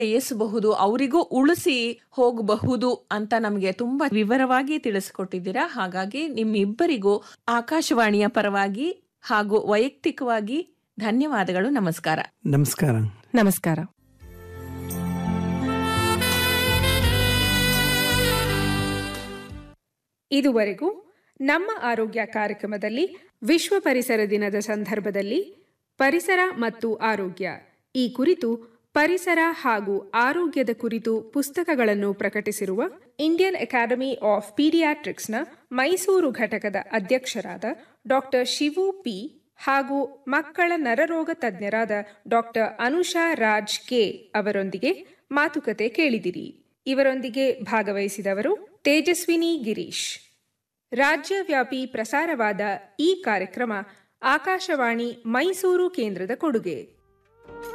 ಏಸಬಹುದು ಅವರಿಗೂ ಉಳಿಸಿ ಹೋಗಬಹುದು ಅಂತ ನಮಗೆ ತುಂಬಾ ವಿವರವಾಗಿ ತಿಳಿಸಿಕೊಟ್ಟಿದ್ದೀರಾ ಹಾಗಾಗಿ ನಿಮ್ಮಿಬ್ಬರಿಗೂ ಆಕಾಶವಾಣಿಯ ಪರವಾಗಿ ಹಾಗೂ ವೈಯಕ್ತಿಕವಾಗಿ ಧನ್ಯವಾದಗಳು ನಮಸ್ಕಾರ ನಮಸ್ಕಾರ ನಮಸ್ಕಾರ ಇದುವರೆಗೂ ನಮ್ಮ ಆರೋಗ್ಯ ಕಾರ್ಯಕ್ರಮದಲ್ಲಿ ವಿಶ್ವ ಪರಿಸರ ದಿನದ ಸಂದರ್ಭದಲ್ಲಿ ಪರಿಸರ ಮತ್ತು ಆರೋಗ್ಯ ಈ ಕುರಿತು ಪರಿಸರ ಹಾಗೂ ಆರೋಗ್ಯದ ಕುರಿತು ಪುಸ್ತಕಗಳನ್ನು ಪ್ರಕಟಿಸಿರುವ ಇಂಡಿಯನ್ ಅಕಾಡೆಮಿ ಆಫ್ ಪೀಡಿಯಾಟ್ರಿಕ್ಸ್ನ ಮೈಸೂರು ಘಟಕದ ಅಧ್ಯಕ್ಷರಾದ ಡಾಕ್ಟರ್ ಶಿವು ಪಿ ಹಾಗೂ ಮಕ್ಕಳ ನರರೋಗ ತಜ್ಞರಾದ ಡಾಕ್ಟರ್ ಅನುಷಾ ರಾಜ್ ಕೆ ಅವರೊಂದಿಗೆ ಮಾತುಕತೆ ಕೇಳಿದಿರಿ ಇವರೊಂದಿಗೆ ಭಾಗವಹಿಸಿದವರು ತೇಜಸ್ವಿನಿ ಗಿರೀಶ್ ರಾಜ್ಯವ್ಯಾಪಿ ಪ್ರಸಾರವಾದ ಈ ಕಾರ್ಯಕ್ರಮ ಆಕಾಶವಾಣಿ ಮೈಸೂರು ಕೇಂದ್ರದ ಕೊಡುಗೆ